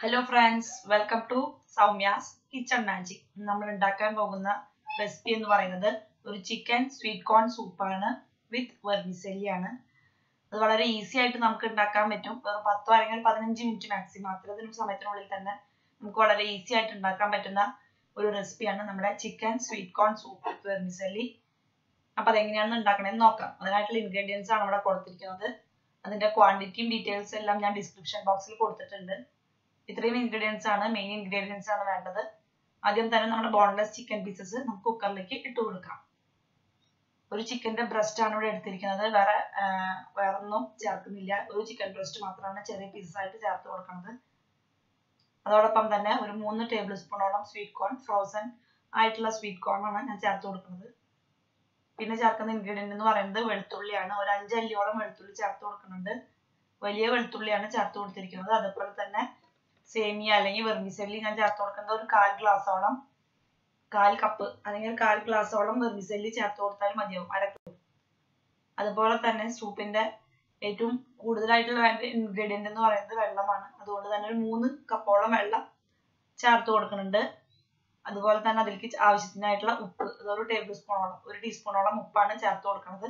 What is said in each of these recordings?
hello friends welcome to Soumya's kitchen magic നമ്മൾ ഉണ്ടാക്കാൻ പോകുന്ന റെസിപ്പി എന്ന് പറയുന്നത് ഒരു ചിക്കൻ സ്വീറ്റ് കോൺ സൂപ്പാണ് വിത്ത് വെർമിസെല്ലി ആണ് അത് വളരെ ഈസി ആയിട്ട് നമുക്ക് ഉണ്ടാക്കാൻ പറ്റും വെറും പത്തോ അല്ലെങ്കിൽ പതിനഞ്ച് മിനിറ്റ് മാക്സിമം അത്രയും സമയത്തിനുള്ളിൽ തന്നെ നമുക്ക് വളരെ ഈസി ആയിട്ട് ഉണ്ടാക്കാൻ പറ്റുന്ന ഒരു റെസിപ്പിയാണ് നമ്മുടെ chicken sweet corn soup with vermicelli അപ്പൊ അതെങ്ങനെയാണ് ഉണ്ടാക്കണമെന്ന് നോക്കാം അതിനായിട്ടുള്ള ഇൻഗ്രീഡിയൻസ് ആണ് ഇവിടെ കൊടുത്തിരിക്കുന്നത് അതിന്റെ ക്വാണ്ടിറ്റിയും ഡീറ്റെയിൽസ് എല്ലാം ഞാൻ ഡിസ്ക്രിപ്ഷൻ ബോക്സിൽ കൊടുത്തിട്ടുണ്ട് ഇത്രയും ഇൻഗ്രീഡിയൻസ് ആണ് മെയിൻ ഇൻഗ്രീഡിയൻസ് ആണ് വേണ്ടത് ആദ്യം തന്നെ നമ്മുടെ ബോൺലെസ് ചിക്കൻ പീസസ് നമുക്ക് കുക്കറിലേക്ക് ഇട്ട് കൊടുക്കാം ഒരു ചിക്കന്റെ ബ്രസ്റ്റ് ആണ് ഇവിടെ എടുത്തിരിക്കുന്നത് വേറെ വേറെ ഒന്നും ചേർക്കുന്നില്ല ഒരു ചിക്കൻ ബ്രസ്റ്റ് മാത്രമാണ് ചെറിയ പീസസ് ആയിട്ട് ചേർത്ത് കൊടുക്കുന്നത് അതോടൊപ്പം തന്നെ ഒരു മൂന്ന് ടേബിൾ സ്പൂണോളം സ്വീറ്റ് കോൺ ഫ്രോസൺ ആയിട്ടുള്ള സ്വീറ്റ് കോൺ ആണ് ഞാൻ ചേർത്ത് കൊടുക്കുന്നത് പിന്നെ ചേർക്കുന്ന ഇൻഗ്രീഡിയന്റ് എന്ന് പറയുന്നത് വെളുത്തുള്ളിയാണ് ഒരു അഞ്ചല്ലിയോളം വെളുത്തുള്ളി ചേർത്ത് കൊടുക്കുന്നുണ്ട് വലിയ വെളുത്തുള്ളിയാണ് ചേർത്ത് കൊടുത്തിരിക്കുന്നത് അതുപോലെ തന്നെ സേമിയ അല്ലെങ്കിൽ വെർമിസെല്ലി ഞാൻ ചേർത്ത് കൊടുക്കുന്നത് ഒരു കാൽ ഗ്ലാസോളം കാൽ കപ്പ് അല്ലെങ്കിൽ കാൽ ഗ്ലാസോളം വെർമിസെല്ലി ചേർത്ത് കൊടുത്താൽ മതിയാവും അര കപ്പ് അതുപോലെ തന്നെ സൂപ്പിന്റെ ഏറ്റവും കൂടുതലായിട്ടുള്ള വേണ്ട ഇൻഗ്രീഡിയന്റ് എന്ന് പറയുന്നത് വെള്ളമാണ് അതുകൊണ്ട് തന്നെ ഒരു മൂന്ന് കപ്പോളം വെള്ളം ചേർത്ത് കൊടുക്കുന്നുണ്ട് അതുപോലെ തന്നെ അതിലേക്ക് ആവശ്യത്തിനായിട്ടുള്ള ഉപ്പ് അതൊരു ടേബിൾ സ്പൂണോളം ഒരു ടീസ്പൂണോളം ഉപ്പാണ് ചേർത്ത് കൊടുക്കുന്നത്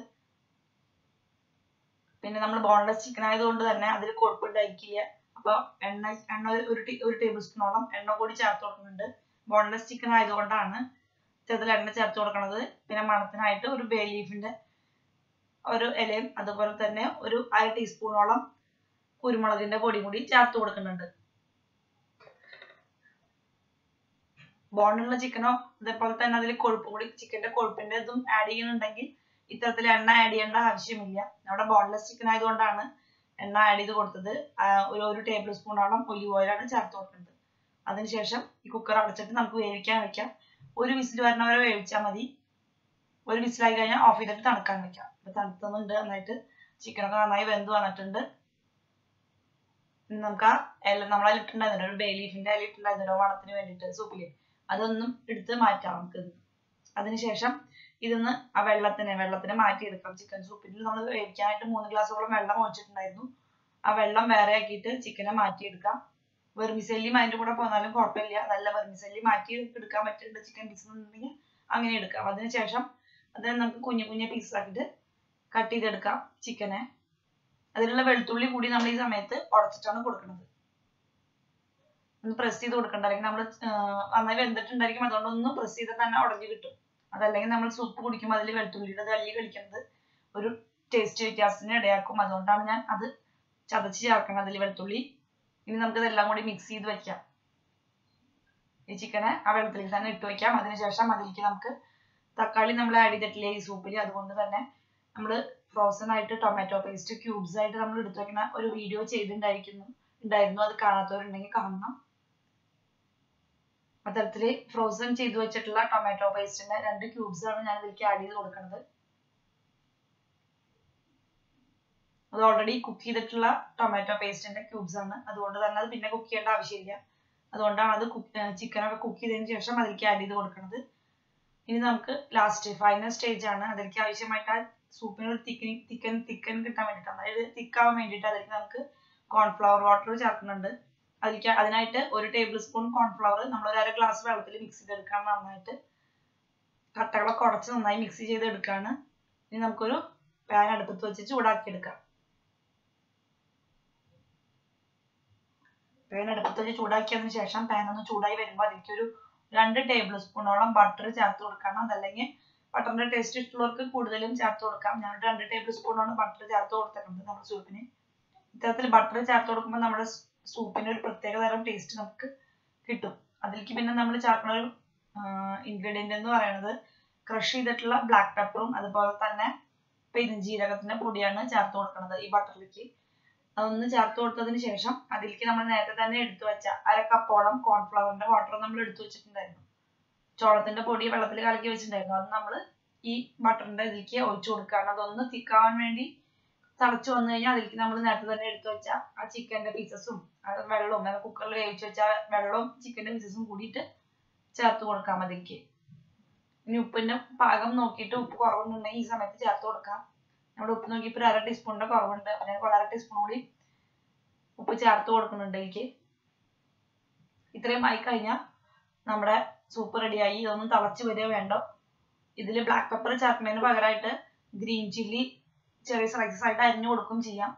പിന്നെ നമ്മൾ ബോൺലെസ് ചിക്കൻ ആയതുകൊണ്ട് തന്നെ അതിൽ കൊഴുപ്പ് ഉണ്ടായിരിക്കില്ല അപ്പൊ എണ്ണ എണ്ണ ഒരു ഒരു ടേബിൾ സ്പൂണോളം എണ്ണ കൂടി ചേർത്ത് കൊടുക്കുന്നുണ്ട് ബോൺലെസ് ചിക്കൻ ആയതുകൊണ്ടാണ് ചെറുതിൽ എണ്ണ ചേർത്ത് കൊടുക്കുന്നത് പിന്നെ മണത്തിനായിട്ട് ഒരു ബേ ലീഫിന്റെ ഒരു ഇലയും അതുപോലെ തന്നെ ഒരു അര ടീസ്പൂണോളം കുരുമുളകിന്റെ പൊടി കൂടി ചേർത്ത് കൊടുക്കുന്നുണ്ട് ബോണുള്ള ചിക്കനോ അതേപോലെ തന്നെ അതിൽ കൊഴുപ്പ് കൂടി ചിക്കന്റെ കൊഴുപ്പിന്റെ ഇതും ആഡ് ചെയ്യുന്നുണ്ടെങ്കിൽ ഇത്തരത്തിൽ എണ്ണ ആഡ് ചെയ്യേണ്ട ആവശ്യമില്ല നമ്മുടെ ബോൺലെസ് ചിക്കൻ ആയതുകൊണ്ടാണ് എണ്ണ ആഡ് ചെയ്ത് കൊടുത്തത് ഒരു ഒരു ടേബിൾ സ്പൂണോളം ഒലിവ് ഓയിലാണ് ചേർത്ത് കൊടുക്കുന്നത് അതിനുശേഷം ഈ കുക്കർ അടച്ചിട്ട് നമുക്ക് വേവിക്കാൻ വെക്കാം ഒരു വിസിൽ വരണ വരെ വേവിച്ചാൽ മതി ഒരു വിസിലായി കഴിഞ്ഞാൽ ഓഫ് ചെയ്തിട്ട് തണുക്കാൻ വെക്കാം ഇപ്പൊ തണുത്തുന്നുണ്ട് നന്നായിട്ട് ചിക്കനൊക്കെ നന്നായി വെന്ത് വന്നിട്ടുണ്ട് നമുക്ക് ആ ഇല നമ്മളതിൽ ഇട്ടുണ്ടായിരുന്നു ഒരു ബേ ലീഫിന്റെ ഇല ഇട്ടുണ്ടായിരുന്നു മണത്തിന് വേണ്ടിയിട്ട് സൂപ്പില് അതൊന്നും എടുത്ത് മാറ്റാം നമുക്ക് അതിനുശേഷം ഇതിന്ന് ആ വെള്ളത്തിനെ വെള്ളത്തിനെ മാറ്റിയെടുക്കാം ചിക്കൻ സൂപ്പിൽ നമ്മൾ വേവിക്കാനായിട്ട് മൂന്ന് ഗ്ലാസ്സോളം വെള്ളം ഒഴിച്ചിട്ടുണ്ടായിരുന്നു ആ വെള്ളം വേറെ ആക്കിയിട്ട് ചിക്കനെ മാറ്റിയെടുക്കാം വെർമിസെല്ലി അതിന്റെ കൂടെ പോന്നാലും കുഴപ്പമില്ല നല്ല വെർമിസെല്ലി മാറ്റി എടുക്കാൻ പറ്റുന്നുണ്ട് ചിക്കൻ പീസ് എന്നുണ്ടെങ്കിൽ അങ്ങനെ എടുക്കാം അതിനുശേഷം അത് നമുക്ക് കുഞ്ഞു കുഞ്ഞു പീസ് ആക്കിയിട്ട് കട്ട് ചെയ്തെടുക്കാം ചിക്കനെ അതിലുള്ള വെളുത്തുള്ളി കൂടി നമ്മൾ ഈ സമയത്ത് ഉടച്ചിട്ടാണ് കൊടുക്കുന്നത് ഒന്ന് പ്രസ് ചെയ്ത് കൊടുക്കണ്ട അല്ലെങ്കിൽ നമ്മൾ നന്നായി വെന്തിട്ടുണ്ടായിരിക്കും അതുകൊണ്ട് ഒന്ന് പ്രസ് ചെയ്താൽ തന്നെ ഉടഞ്ഞു കിട്ടും അതല്ലെങ്കിൽ നമ്മൾ സൂപ്പ് കുടിക്കുമ്പോൾ അതിൽ വെളുത്തുള്ളിയുടെ തല്ലി കളിക്കുന്നത് ഒരു ടേസ്റ്റ് വ്യത്യാസത്തിന് ഇടയാക്കും അതുകൊണ്ടാണ് ഞാൻ അത് ചതച്ച് ചേർക്കണം അതിൽ വെളുത്തുള്ളി ഇനി നമുക്ക് ഇതെല്ലാം കൂടി മിക്സ് ചെയ്ത് വെക്കാം ഈ ചിക്കനെ ആ വെള്ളത്തിലേക്ക് തന്നെ ഇട്ട് വെക്കാം അതിനുശേഷം അതിലേക്ക് നമുക്ക് തക്കാളി നമ്മൾ ആഡ് ചെയ്തിട്ടില്ല ഈ സൂപ്പിൽ അതുകൊണ്ട് തന്നെ നമ്മൾ ഫ്രോസൺ ആയിട്ട് ടൊമാറ്റോ പേസ്റ്റ് ക്യൂബ്സ് ആയിട്ട് നമ്മൾ എടുത്തു വെക്കുന്ന ഒരു വീഡിയോ ചെയ്തിട്ടുണ്ടായിരിക്കുന്നു ഉണ്ടായിരുന്നു അത് കാണാത്തവരുണ്ടെങ്കിൽ കാണണം അത്തരത്തിൽ ഫ്രോസൺ ചെയ്തു വെച്ചിട്ടുള്ള ടൊമാറ്റോ പേസ്റ്റിന്റെ രണ്ട് ക്യൂബ്സ് ആണ് ഞാൻ ഇതിലേക്ക് ആഡ് ചെയ്ത് കൊടുക്കുന്നത് അത് ഓൾറെഡി കുക്ക് ചെയ്തിട്ടുള്ള ടൊമാറ്റോ പേസ്റ്റിന്റെ ക്യൂബ്സ് ആണ് അതുകൊണ്ട് തന്നെ അത് പിന്നെ കുക്ക് ചെയ്യേണ്ട ആവശ്യമില്ല അതുകൊണ്ടാണ് അത് ചിക്കൻ ഒക്കെ കുക്ക് ചെയ്തതിന് ശേഷം അതിലേക്ക് ആഡ് ചെയ്ത് കൊടുക്കുന്നത് ഇനി നമുക്ക് ലാസ്റ്റ് ഫൈനൽ സ്റ്റേജ് ആണ് അതിലേക്ക് ആവശ്യമായിട്ട് ആ സൂപ്പിന് ഒരു തിക്കൻ തിക്കൻ തിക്കൻ കിട്ടാൻ വേണ്ടിയിട്ടാണ് അതായത് തിക്കാവാൻ വേണ്ടിയിട്ട് അതിലേക്ക് നമുക്ക് കോൺഫ്ലവർ വാട്ടർ ചേർക്കുന്നുണ്ട് അതിലേക്ക് അതിനായിട്ട് ഒരു ടേബിൾ സ്പൂൺ കോൺഫ്ലവർ നമ്മൾ ഒരു അര ഗ്ലാസ് വെള്ളത്തിൽ മിക്സ് ചെയ്തെടുക്കാൻ നന്നായിട്ട് കട്ടകളൊക്കെ ഉടച്ച് നന്നായി മിക്സ് ചെയ്തെടുക്കുകയാണ് ഇനി നമുക്കൊരു പാൻ അടുപ്പത്ത് വെച്ച് ചൂടാക്കി എടുക്കാം പാൻ അടുപ്പത്ത് വെച്ച് ചൂടാക്കിയതിന് ശേഷം പാൻ ഒന്ന് ചൂടായി വരുമ്പോൾ അതിലേക്ക് ഒരു രണ്ട് ടേബിൾ സ്പൂണോളം ബട്ടർ ചേർത്ത് കൊടുക്കണം അതല്ലെങ്കിൽ ബട്ടറിന്റെ ടേസ്റ്റ് ഇഷ്ടമുള്ളവർക്ക് കൂടുതലും ചേർത്ത് കൊടുക്കാം ഞാൻ രണ്ട് ടേബിൾ സ്പൂണാണ് ബട്ടർ ചേർത്ത് കൊടുത്തിട്ടുണ്ട് നമ്മുടെ സൂപ്പിന് ഇത്തരത്തിൽ ബട്ടർ ചേർത്ത് കൊടുക്കുമ്പോൾ നമ്മുടെ സൂപ്പിന് ഒരു പ്രത്യേക തരം ടേസ്റ്റ് നമുക്ക് കിട്ടും അതിലേക്ക് പിന്നെ നമ്മൾ ചേർക്കുന്ന ഒരു ഇൻഗ്രീഡിയന്റ് എന്ന് പറയുന്നത് ക്രഷ് ചെയ്തിട്ടുള്ള ബ്ലാക്ക് പെപ്പറും അതുപോലെ തന്നെ പെരുംജീരകത്തിന്റെ പൊടിയാണ് ചേർത്ത് കൊടുക്കുന്നത് ഈ ബട്ടറിലേക്ക് അതൊന്ന് ചേർത്ത് കൊടുത്തതിന് ശേഷം അതിലേക്ക് നമ്മൾ നേരത്തെ തന്നെ എടുത്തു വെച്ച അര കപ്പോളം കോൺഫ്ലവറിന്റെ വാട്ടർ നമ്മൾ എടുത്തു വെച്ചിട്ടുണ്ടായിരുന്നു ചോളത്തിന്റെ പൊടി വെള്ളത്തിൽ കലക്കി വെച്ചിട്ടുണ്ടായിരുന്നു അത് നമ്മൾ ഈ ബട്ടറിന്റെ ഇതിലേക്ക് ഒഴിച്ചു കൊടുക്കുകയാണ് അതൊന്ന് തിക്കാവാൻ വേണ്ടി തിളച്ച് വന്നു കഴിഞ്ഞാൽ അതിലേക്ക് നമ്മൾ നേരത്തെ തന്നെ എടുത്തു വെച്ച ആ ചിക്കന്റെ പീസസും വെള്ളവും കുക്കറിൽ വേവിച്ച് വെച്ച വെള്ളവും ചിക്കന്റെ പീസസും കൂടിയിട്ട് ചേർത്ത് കൊടുക്കാം അതിലേക്ക് ഇനി ഉപ്പിന്റെ പാകം നോക്കിയിട്ട് ഉപ്പ് കുറവുണ്ടെങ്കിൽ ഈ സമയത്ത് ചേർത്ത് കൊടുക്കാം നമ്മൾ ഉപ്പ് നോക്കിയപ്പോൾ ഒരു അര ടീസ്പൂണിന്റെ കുറവുണ്ട് അങ്ങനെ അര ടീസ്പൂൺ കൂടി ഉപ്പ് ചേർത്ത് കൊടുക്കുന്നുണ്ട് എനിക്ക് ഇത്രയും ആയി കഴിഞ്ഞാൽ നമ്മുടെ സൂപ്പ് റെഡിയായി ഇതൊന്നും തിളച്ച് വരിക വേണ്ട ഇതിൽ ബ്ലാക്ക് പെപ്പർ ചേർക്കുന്നതിന് പകരമായിട്ട് ഗ്രീൻ ചില്ലി ചെറിയ സ്ലൈസസ് ആയിട്ട് അരിഞ്ഞു കൊടുക്കും ചെയ്യാം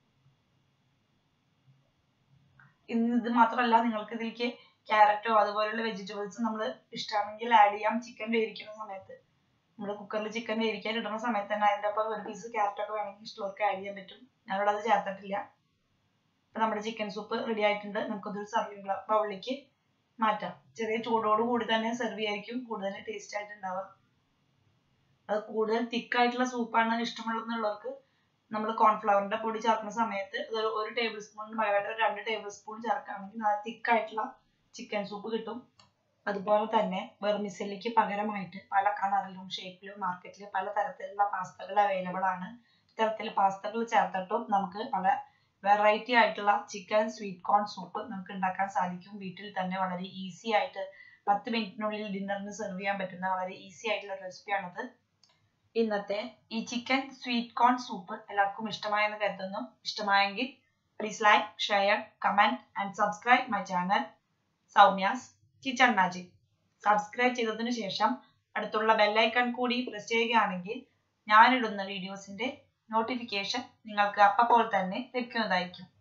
ഇന്ന് ഇത് മാത്രമല്ല നിങ്ങൾക്ക് ഇതിലേക്ക് ക്യാരറ്റോ അതുപോലെയുള്ള വെജിറ്റബിൾസ് നമ്മൾ ഇഷ്ടമാണെങ്കിൽ ആഡ് ചെയ്യാം ചിക്കൻ വേവിക്കുന്ന സമയത്ത് നമ്മൾ കുക്കറിൽ ചിക്കൻ വേവിക്കാൻ ഇടുന്ന സമയത്ത് തന്നെ അതിൻ്റെ ഒപ്പം ഒരു പീസ് ക്യാരറ്റ് ഒക്കെ വേണമെങ്കിൽ ഇഷ്ടമുള്ളവർക്ക് ആഡ് ചെയ്യാൻ പറ്റും ഞാനിവിടെ അത് ചേർത്തിട്ടില്ല അപ്പൊ നമ്മുടെ ചിക്കൻ സൂപ്പ് റെഡി ആയിട്ടുണ്ട് നമുക്കതൊരു സർവിംഗ് ബൗളിലേക്ക് മാറ്റാം ചെറിയ ചൂടോട് കൂടി തന്നെ സെർവ് ചെയ്യായിരിക്കും കൂടുതൽ ടേസ്റ്റ് ആയിട്ട് ഉണ്ടാവുക അത് കൂടുതൽ തിക്കായിട്ടുള്ള സൂപ്പാണ് ഇഷ്ടമുള്ളതെന്നുള്ളവർക്ക് നമ്മൾ കോൺഫ്ലവറിന്റെ പൊടി ചേർക്കുന്ന സമയത്ത് അതൊരു ഒരു ടേബിൾ സ്പൂണിന് പകരമായിട്ട് ഒരു രണ്ട് ടേബിൾ സ്പൂൺ ചേർക്കുകയാണെങ്കിൽ നല്ല തിക്കായിട്ടുള്ള ചിക്കൻ സൂപ്പ് കിട്ടും അതുപോലെ തന്നെ വെർമിസെല്ലിക്ക് പകരമായിട്ട് പല കളറിലും ഷേപ്പിലും മാർക്കറ്റിൽ പല തരത്തിലുള്ള പാസ്തകൾ അവൈലബിൾ ആണ് ഇത്തരത്തിൽ പാസ്തകൾ ചേർത്തിട്ടും നമുക്ക് പല വെറൈറ്റി ആയിട്ടുള്ള ചിക്കൻ സ്വീറ്റ് കോൺ സൂപ്പ് നമുക്ക് ഉണ്ടാക്കാൻ സാധിക്കും വീട്ടിൽ തന്നെ വളരെ ഈസി ആയിട്ട് പത്ത് മിനിറ്റിനുള്ളിൽ ഡിന്നറിന് സെർവ് ചെയ്യാൻ പറ്റുന്ന വളരെ ഈസി ആയിട്ടുള്ള റെസിപ്പിയാണിത് ഇന്നത്തെ ഈ ചിക്കൻ സ്വീറ്റ് കോൺ സൂപ്പ് എല്ലാവർക്കും ഇഷ്ടമായെന്ന് കരുതുന്നു ഇഷ്ടമായെങ്കിൽ please like share comment and subscribe my channel Soumya's kitchen magic subscribe ചെയ്തതിനു ശേഷം അടുത്തുള്ള ബെല്ലൈക്കൺ കൂടി പ്രസ് ചെയ്യുകയാണെങ്കിൽ ഞാനിടുന്ന വീഡിയോസിന്റെ നോട്ടിഫിക്കേഷൻ നിങ്ങൾക്ക് അപ്പോൾ തന്നെ ലഭിക്കുന്നതായിരിക്കും